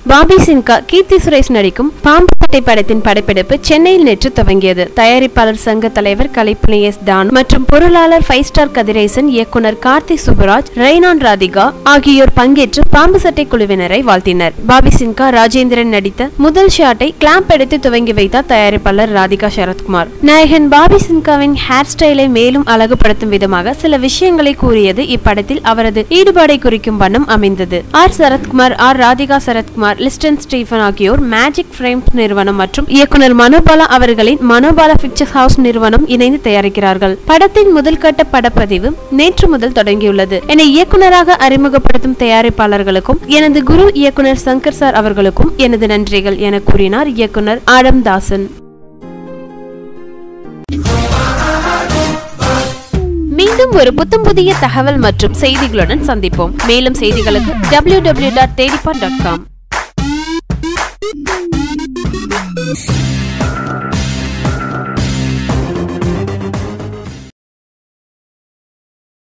Bobby Sinha கீர்த்தி சுரேஷ் நடிக்கும் பாம்பு பட்டை படத்தின் படப்பிடிப்பு சென்னையில் நேற்று துவங்கியது தயாரிப்பாளர் சங்க தலைவர் கலைப்புலி எஸ் டான் மற்றும் பொருளாளர் ஃபைவ் ஸ்டார் கதிரேசன் இயக்குனர் கார்த்தி சுப்பராஜ் ரெய்னான் ராதிகா ஆகியோர் பங்கேற்று பாம்பு சட்டை குழுவினரை வாழ்த்தினர் பாபி சின்கா ராஜேந்திரன் நடித்த முதல் ஷாட்டை கிளாம்ப் எடுத்து துவங்கி வைத்தார் தயாரிப்பாளர் ராதிகா சரத்குமார் நாயகன் பாபி சின்காவின் ஹேர் ஸ்டைலை மேலும் அழகுபடுத்தும் விதமாக சில விஷயங்களை கூறியது இப்படத்தில் அவரது ஈடுபாடை குறிக்கும் வண்ணம் அமைந்தது R Sarathkumar R Radhika Sarathkumar Liston Stephen ஆகியோர் மேஜிக் ஃப்ரேம்ஸ் நிறுவனம் மற்றும் இயக்குனர் மனோபாலா அவர்களின் மனோபாலா பிக்சர்ஸ் ஹவுஸ் நிறுவனம் இணைந்து தயாரிக்கிறார்கள் படத்தின் முதல் கட்ட படப்பதிவு நேற்று முதல் தொடங்கியுள்ளது என்னை இயக்குனராக அறிமுகப்படுத்தும் தயாரிப்பாளர்களுக்கும் எனது குரு இயக்குனர் சங்கர் சார் அவர்களுக்கும் எனது நன்றிகள் என கூறினார் இயக்குனர் ஆடம் தாசன் மீண்டும் ஒரு புத்தம் புதிய தகவல் மற்றும் செய்திகளுடன் சந்திப்போம் மேலும் செய்திகளுக்கு டபிள்யூ டபிள்யூ டாட் தேடிப்பான் டாட் காம்